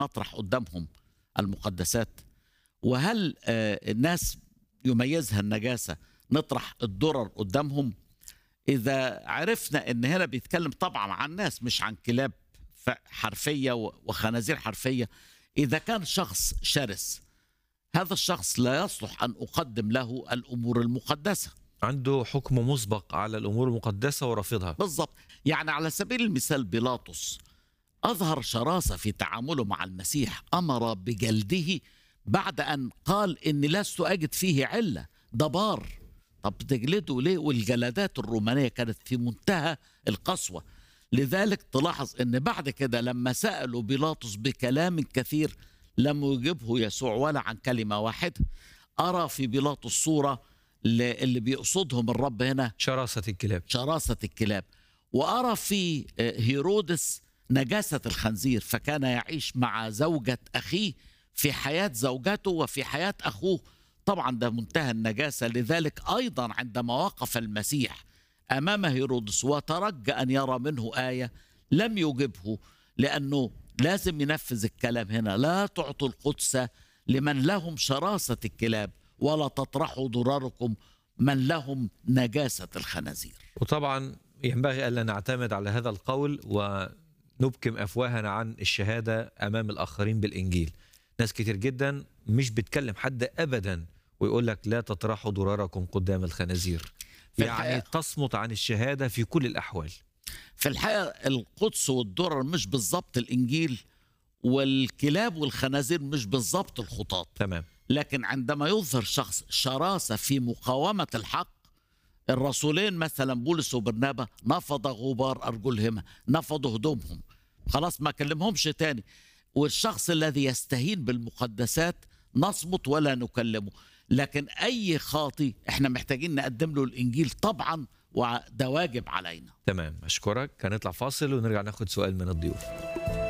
نطرح قدامهم المقدسات وهل آه، الناس يميزها النجاسة نطرح الدرر قدامهم إذا عرفنا إن هنا بيتكلم طبعا عن ناس مش عن كلاب ف- حرفية و- وخنازير حرفية إذا كان شخص شرس هذا الشخص لا يصلح أن أقدم له الأمور المقدسة عنده حكم مسبق على الامور المقدسه ورافضها بالضبط يعني على سبيل المثال بيلاطس أظهر شراسة في تعامله مع المسيح أمر بجلده بعد أن قال إني لست أجد فيه علة ده بار طب تجلده ليه والجلدات الرومانية كانت في منتهى القسوة لذلك تلاحظ أن بعد كده لما سألوا بيلاطس بكلام كثير لم يجبه يسوع ولا عن كلمة واحدة أرى في بيلاطس صورة ل- اللي بيقصدهم الرب هنا شراسه الكلاب شراسة الكلاب وأرى في هيرودس نجاسة الخنزير فكان يعيش مع زوجة أخيه في حياة زوجته وفي حياة أخوه طبعا ده منتهى النجاسة لذلك أيضا عندما وقف المسيح أمام هيرودس وترجى أن يرى منه آية لم يجبه لأنه لازم ينفذ الكلام هنا لا تعطوا القدس لمن لهم شراسة الكلاب ولا تطرحوا ضراركم من لهم نجاسة الخنازير وطبعا ينبغي الا نعتمد على هذا القول ونبكم افواهنا عن الشهاده امام الاخرين بالانجيل ناس كتير جدا مش بتكلم حد ابدا ويقول لك لا تطرحوا ضراركم قدام الخنازير في يعني الحقيقة- تصمت عن الشهاده في كل الاحوال في الحقيقة القدس والدرر مش بالضبط الإنجيل والكلاب والخنازير مش بالضبط الخطاط تمام لكن عندما يظهر شخص شراسة في مقاومة الحق الرسولين مثلا بولس وبرنابا نفض غبار أرجلهما نفضوا هدومهم خلاص ما كلمهمش تاني والشخص الذي يستهين بالمقدسات نصمت ولا نكلمه لكن أي خاطي احنا محتاجين نقدم له الإنجيل طبعا وده واجب علينا تمام اشكرك هنطلع فاصل ونرجع ناخد سؤال من الضيوف